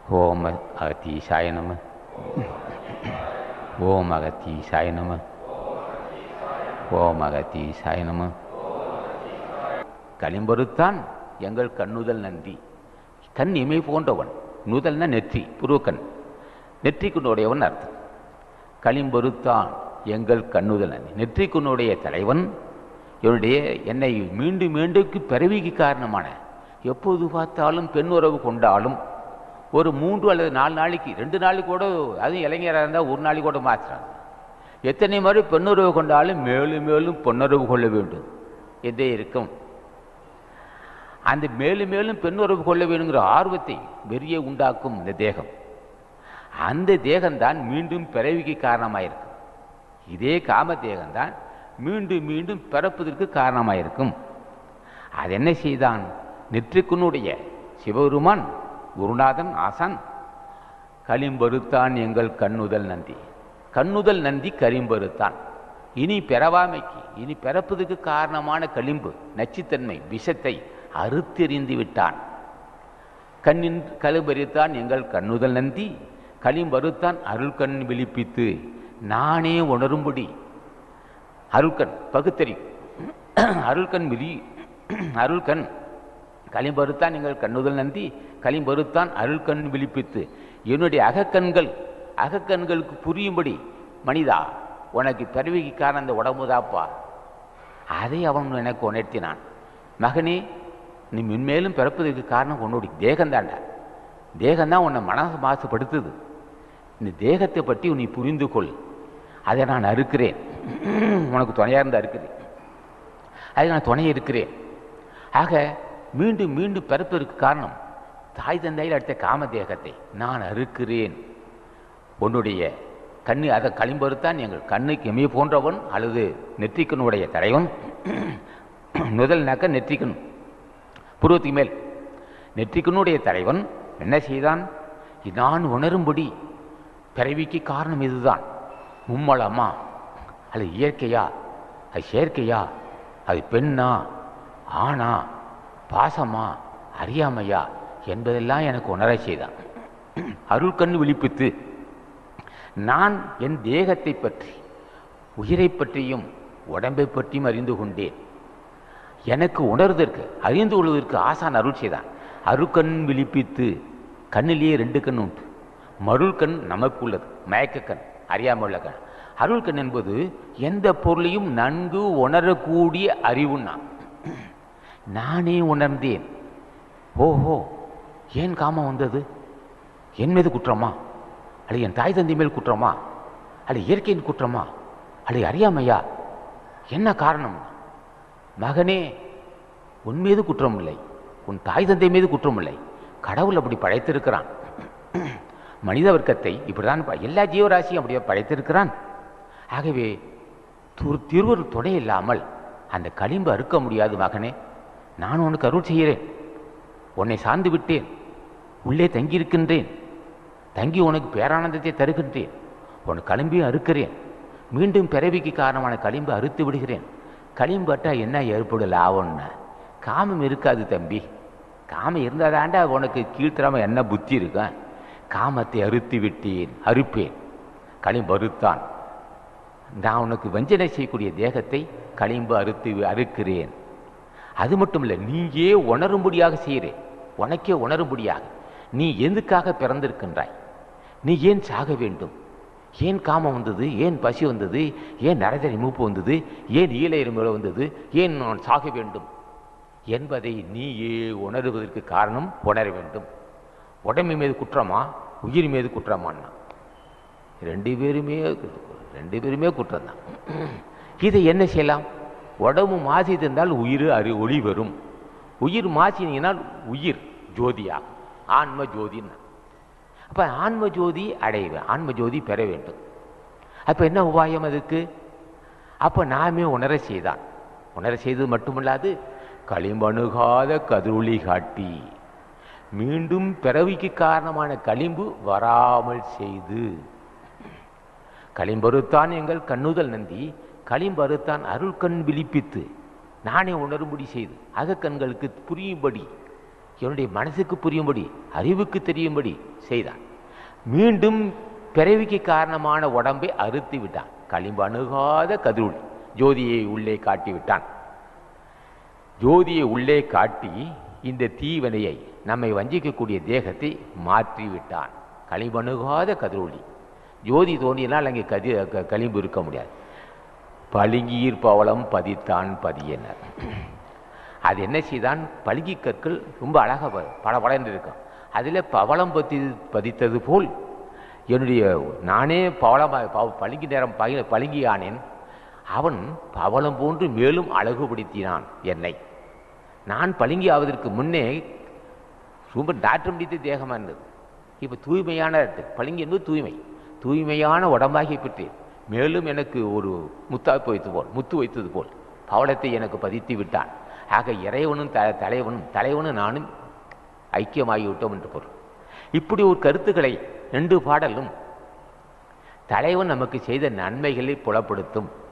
ஓம் அகத்தீசாய நம ஓம் அகத்தீசாய நம ஓம் அகத்தீசாய நம களிம்பருத்தான் எங்கள் கண்ணுதல் நன்றி கண் இமை போன்றவன் நுதல்னா நெற்றி புருவக்கண் நெற்றிக்குன்னுடையவன் அர்த்தம் களிம்பருத்தான் எங்கள் கண்ணுதல் நன்றி நெற்றிக்குன்னுடைய தலைவன் என்னுடைய என்னை மீண்டும் மீண்டுக்கு பிறவிக்கு காரணமான எப்போது பார்த்தாலும் பெண் உறவு கொண்டாலும் ஒரு மூன்று அல்லது நாலு நாளைக்கு ரெண்டு நாளைக்கு கூட அதுவும் இளைஞராக இருந்தால் ஒரு நாளைக்கு கூட மாற்றுறாங்க எத்தனை முறை பெண்ணுறவு கொண்டாலும் மேலும் மேலும் பொன்னுறவு கொள்ள வேண்டும் என்றே இருக்கும் அந்த மேலும் மேலும் பெண்ணுறவு கொள்ள வேணுங்கிற ஆர்வத்தை வெறிய உண்டாக்கும் இந்த தேகம் அந்த தேகம்தான் மீண்டும் பிறவிக்கு காரணமாயிருக்கும் இதே காம தேகம்தான் மீண்டும் மீண்டும் பிறப்பதற்கு காரணமாயிருக்கும் அது என்ன செய்தான் நெற்றிக்குனுடைய சிவபெருமான் குருநாதன் ஆசான் களிம்பருத்தான் எங்கள் கண்ணுதல் நந்தி கண்ணுதல் நந்தி கரிம்பருத்தான் இனி பிறவாமைக்கு இனி பிறப்பதுக்கு காரணமான களிம்பு நச்சுத்தன்மை விஷத்தை அறுத்தெறிந்து விட்டான் கண்ணின் கழுபறித்தான் எங்கள் கண்ணுதல் நந்தி களிம்பருத்தான் அருள்கண் விழிப்பித்து நானே உணரும்படி அருள்கண் பகுத்தறி அருள்கண் விழி அருள்கண் களிம்பருத்தான் எங்கள் கண்ணுதல் நந்தி களிம்பருத்தான் அருள்கண் விழிப்பித்து என்னுடைய அகக்கண்கள் அகக்கண்களுக்கு புரியும்படி மனிதா உனக்கு பிறவிக்கு காரணம் அந்த உடம்புதாப்பா அதை அவன் எனக்கு உணர்த்தினான் மகனே நீ மென்மேலும் பிறப்பதற்கு காரணம் உன்னுடைய தேகம்தான்டா தேகம்தான் உன்னை மனசு மாசுபடுத்துது இந்த தேகத்தை பற்றி நீ புரிந்து கொள் அதை நான் அறுக்கிறேன் உனக்கு துணையாக இருந்து அறுக்கிறேன் அதை நான் துணை இருக்கிறேன் ஆக மீண்டும் மீண்டும் பிறப்பதற்கு காரணம் தாய் தந்தையில் அடுத்த காம தேகத்தை நான் அறுக்கிறேன் உன்னுடைய கண்ணு அதை களிம்பருத்தான் எங்கள் கண்ணுக்கு எமைய போன்றவன் அல்லது நெற்றிக்கனுடைய தலைவன் முதல் நக்க நெற்றிக்கன் புருவத்துக்கு மேல் நெற்றிக்கனுடைய தலைவன் என்ன செய்தான் நான் உணரும்படி பிறவிக்கு காரணம் இதுதான் மும்மலமா அது இயற்கையா அது செயற்கையா அது பெண்ணா ஆணா பாசமா அறியாமையா என்பதெல்லாம் எனக்கு உணர செய்தான் அருள்கண் விழிப்பித்து நான் என் தேகத்தை பற்றி உயிரை பற்றியும் உடம்பை பற்றியும் அறிந்து கொண்டேன் எனக்கு உணர்வதற்கு அறிந்து கொள்வதற்கு ஆசான் அருள் செய்தான் அருக்கண் விழிப்பித்து கண்ணிலேயே ரெண்டு கண் உண்டு மருள் கண் நமக்கு உள்ளது மயக்கக்கண் அறியாமல் கண் அருள் கண் என்பது எந்த பொருளையும் நன்கு உணரக்கூடிய அறிவுன்னா நானே உணர்ந்தேன் ஓஹோ ஏன் காமம் வந்தது என் மீது குற்றமா அல்லது என் தாய் தந்தை மேல் குற்றமா அல்லது இயற்கையின் குற்றமா அல்லது அறியாமையா என்ன காரணம் மகனே உன் மீது குற்றம் இல்லை உன் தாய் தந்தை மீது குற்றம் இல்லை கடவுள் அப்படி படைத்திருக்கிறான் மனித வர்க்கத்தை இப்படிதான் ப- எல்லா ஜீவராசியும் அப்படியே படைத்திருக்கிறான் ஆகவே திரு திருவருள் துணை இல்லாமல் அந்த களிம்பு அறுக்க முடியாது மகனே நான் உனக்கு அருள் செய்கிறேன் உன்னை சார்ந்து விட்டேன் உள்ளே தங்கியிருக்கின்றேன் தங்கி உனக்கு பேரானந்தத்தை தருகின்றேன் உன் களிம்பையும் அறுக்கிறேன் மீண்டும் பிறவிக்கு காரணமான களிம்பு அறுத்து விடுகிறேன் களிம்பு அட்டா என்ன ஏற்படும் லாபம்னா காமம் இருக்காது தம்பி காமம் இருந்தாதாண்டா உனக்கு கீழ்த்தராம என்ன புத்தி இருக்கும் காமத்தை அறுத்து விட்டேன் அறுப்பேன் களிம்பு அறுத்தான் நான் உனக்கு வஞ்சனை செய்யக்கூடிய தேகத்தை களிம்பு அறுத்து அறுக்கிறேன் அது மட்டும் இல்லை நீயே உணரும்படியாக செய்கிறேன் உனக்கே உணரும்படியாக நீ எதுக்காக பிறந்திருக்கின்றாய் நீ ஏன் சாக வேண்டும் ஏன் காமம் வந்தது ஏன் பசி வந்தது ஏன் நரதரி மூப்பு வந்தது ஏன் ஈழ எறும்புல வந்தது ஏன் நான் சாக வேண்டும் என்பதை நீயே உணருவதற்கு காரணம் உணர வேண்டும் உடம்பு மீது குற்றமா உயிர் மீது குற்றமான்னா ரெண்டு பேருமே ரெண்டு பேருமே குற்றம்தான் இதை என்ன செய்யலாம் உடம்பு மாசி இருந்தால் உயிர் அறி ஒளி வரும் உயிர் மாசினீங்கனால் உயிர் ஜோதியாகும் ஆன்ம ஜோதின்னு அப்போ ஆன்ம ஜோதி அடைவேன் ஆன்ம ஜோதி பெற வேண்டும் அப்போ என்ன உபாயம் அதுக்கு அப்போ நாமே உணர செய்தான் உணர செய்தது மட்டுமல்லாது களிம்பணுகாத கதிரொளி காட்டி மீண்டும் பிறவிக்கு காரணமான களிம்பு வராமல் செய்து களிம்பருத்தான் எங்கள் கண்ணுதல் நந்தி களிம்பருத்தான் அருள் கண் விழிப்பித்து நானே உணரும்படி செய்து அகக்கண்களுக்கு புரியும்படி என்னுடைய மனசுக்கு புரியும்படி அறிவுக்கு தெரியும்படி செய்தான் மீண்டும் பிறவிக்கு காரணமான உடம்பை அறுத்து விட்டான் களிம்பு அணுகாத கதிருள் ஜோதியை உள்ளே காட்டி விட்டான் ஜோதியை உள்ளே காட்டி இந்த தீவனையை நம்மை வஞ்சிக்கக்கூடிய தேகத்தை மாற்றி விட்டான் களிம்பணுகாத கதிரொளி ஜோதி தோன்றினால் அங்கே கதி க- களிம்பு இருக்க முடியாது பளிங்கீர் பவளம் பதித்தான் பதியனர் அது என்ன செய்தான் பளிங்கி கற்கள் ரொம்ப அழகாக ப- பளபளன்னு இருக்கும் அதில் பவளம் பதி பதித்தது போல் என்னுடைய நானே பவளமாக ப- பளிங்கு நேரம் பகி பளிங்கி ஆனேன் அவன் பவளம் போன்று மேலும் அழகுபடுத்தினான் என்னை நான் பளிங்கி ஆவதற்கு முன்னே ரொம்ப நாற்றம் பிடித்த தேகமாக இருந்தது இப்போ தூய்மையான பளிங்கு என்பது தூய்மை தூய்மையான உடம்பாகி பெற்றேன் மேலும் எனக்கு ஒரு முத்தாப்பு வைத்து போல் முத்து வைத்தது போல் பவளத்தை எனக்கு பதித்து விட்டான் ஆக இறைவனும் த தலைவனும் தலைவனும் நானும் ஐக்கியமாகிவிட்டோம் என்று பொருள் இப்படி ஒரு கருத்துக்களை ரெண்டு பாடலும் தலைவன் நமக்கு செய்த நன்மைகளை புலப்படுத்தும்